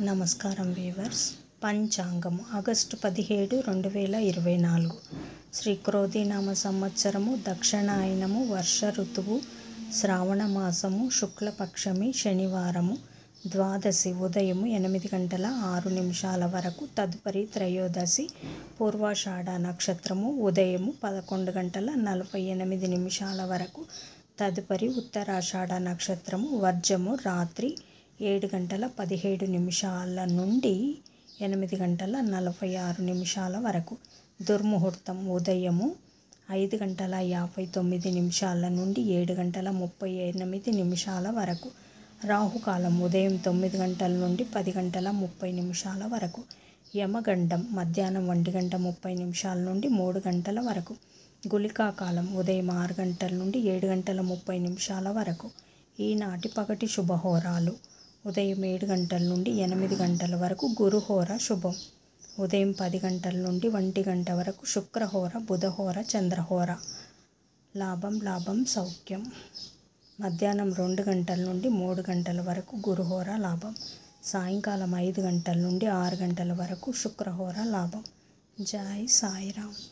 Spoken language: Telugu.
నమస్కారం వీవర్స్ పంచాంగం ఆగస్టు పదిహేడు రెండు వేల ఇరవై నాలుగు శ్రీ క్రోధినామ సంవత్సరము దక్షిణాయనము వర్ష ఋతువు శ్రావణ మాసము శుక్లపక్షమి శనివారము ద్వాదశి ఉదయము ఎనిమిది గంటల ఆరు నిమిషాల వరకు తదుపరి త్రయోదశి పూర్వాషాఢ నక్షత్రము ఉదయము పదకొండు గంటల నలభై ఎనిమిది నిమిషాల వరకు తదుపరి ఉత్తరాషాఢ నక్షత్రము వర్జము రాత్రి ఏడు గంటల పదిహేడు నిమిషాల నుండి ఎనిమిది గంటల నలభై ఆరు నిమిషాల వరకు దుర్ముహూర్తం ఉదయము ఐదు గంటల యాభై తొమ్మిది నిమిషాల నుండి ఏడు గంటల ముప్పై ఎనిమిది నిమిషాల వరకు రాహుకాలం ఉదయం తొమ్మిది గంటల నుండి పది గంటల ముప్పై నిమిషాల వరకు యమగండం మధ్యాహ్నం ఒంటి గంట ముప్పై నిమిషాల నుండి మూడు గంటల వరకు గుళికా కాలం ఉదయం ఆరు గంటల నుండి ఏడు గంటల ముప్పై నిమిషాల వరకు ఈనాటి పగటి శుభహోరాలు ఉదయం ఏడు గంటల నుండి ఎనిమిది గంటల వరకు గురుహోర శుభం ఉదయం పది గంటల నుండి ఒంటి గంట వరకు శుక్రహోర బుధహోర చంద్రహోర లాభం లాభం సౌఖ్యం మధ్యాహ్నం రెండు గంటల నుండి మూడు గంటల వరకు గురుహోర లాభం సాయంకాలం ఐదు గంటల నుండి ఆరు గంటల వరకు శుక్రహోర లాభం జై సాయిరామ్